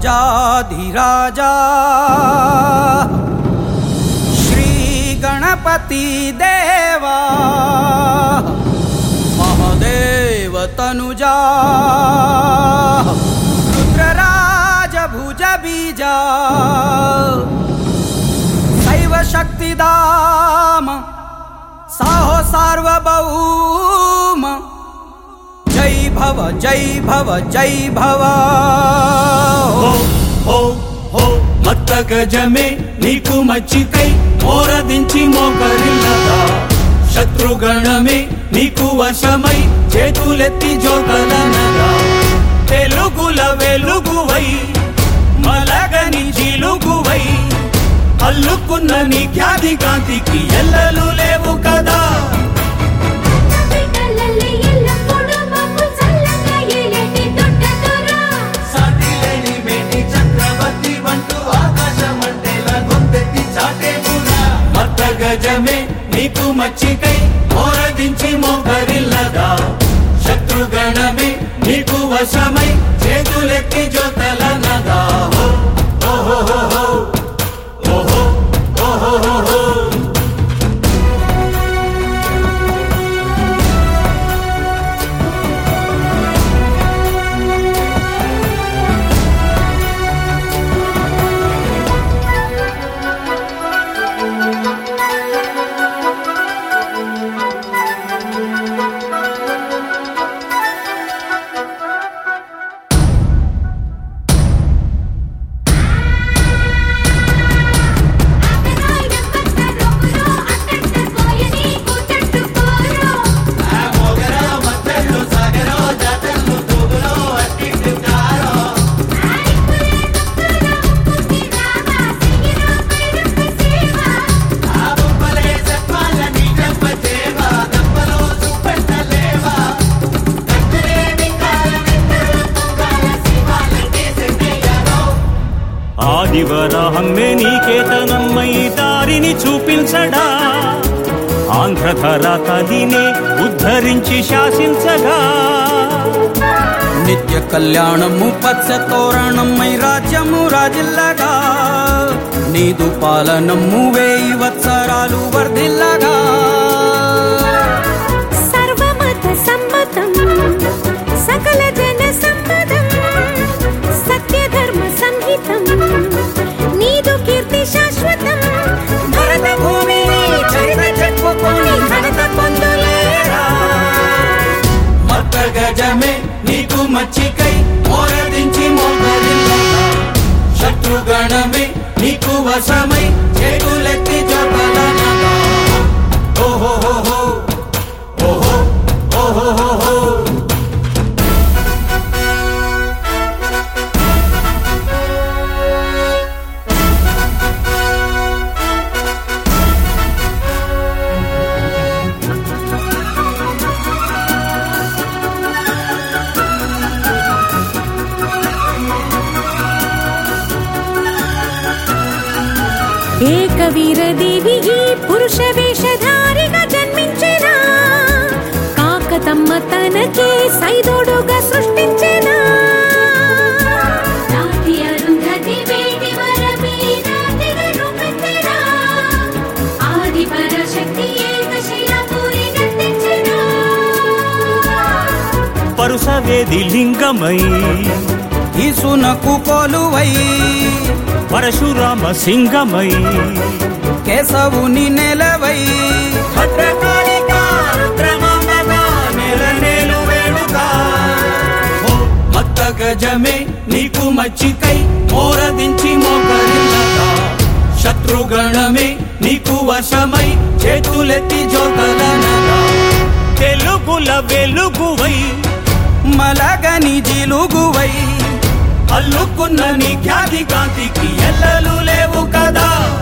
రాజాధిరాజా శ్రీ గణపతి దేవా మహదేవ తనుజా రుద్రరాజ భుజ బీజా శైవ శక్తిదామ సాహో సార్వభౌమ జై భవ జై భవ జై భవ హో హో హో మత్త గజమే నీకు మచ్చికై మోరదించి మోకరిల్లదా శత్రుగణమే నీకు వశమై చేతులెత్తి జోకలనగా తెలుగుల వెలుగువై మలగని జిలుగువై అల్లుకున్న నీ ఖ్యాతి కాంతికి ఎల్లలు లేవు కదా బిడ్డలల్లే ఎల్లప్పుడూ మమ్ము చల్లగా ఏలేటి దొడ్డ దొర. సాటిలేని మేటి చక్రవర్తి వంటూ ఆకాశమంటేలా గొంతెత్తి చాటేవురా మత్త గజమే నీకు మచ్చికై మోరదించి మోకరిల్లదా శత్రుగణమే నీకు వశమై చేతులెత్తి జోతలనదా హో, ఓహో హో హో, ఓహో, ఓహో హో హో. ఆటగాయ పట్ట రోగులో అట్టట్ట పోయని కూతట్టుకోరు. ఆడిపులే దుక్కుల ముక్కుకి రావా, సిగిరో పైరుకు సేవ. ఆదివరాహమ్మే నీకేతనమ్మై దారిని చూపించడా ఆంధ్రధర తదినే ఉద్ధరించి శాసించగా నిత్య కళ్యాణము పచ్చ తోరణమై రాజ్యము రాజిల్లగా నీదు పాలనము వేయి వత్సరాలు వర్ధిల్లగా సర్వమత సమ్మతం సకల జన సమ్మతం సత్యధర్మ సంహితం నీదు కీర్తి శాశ్వతం భరత భూమిని చరిత చెప్పుకొని ఘనత పొందులేరా మత్త గజమే నీకు మచ్చికై మోరదించి మోకరిల్లగా శత్రుగణమే నీకు వశమై చేతులెత్తి చొప్పలనగా ఓహో హో హో ఓహో ఓహో హో హో ఏకవీర దేవి ఈ పురుష వేషధారిగా జన్మించెనా కాకతమ్మ తనకే సైదోడుగా సృష్టించెనా నాటి అరుంధతి వేటి వరమే నాటిగా రూపెత్తెనా. ఆది పరాశక్తి ఏకశిలాపురి గట్టెచ్చెనా. పరుసవేది లింగమై ఈసునకు కొలువై పరశురామ సింగమై కేశవుని నెలవై భద్రకాళికా రుద్రమాంబగా నెలనేలు వేడుగా. ఓ మత్త గజమే నీకు మచ్చికై మోరదించి మోకరిల్లగా శత్రుగణమే నీకు వశమై చేతులెత్తి జోకలనగా తెలుగుల వెలుగువై మలగని జిలుగువై అల్లుకున్న నీ ఖ్యాతి కాంతికి ఎల్లలు లేవు కదా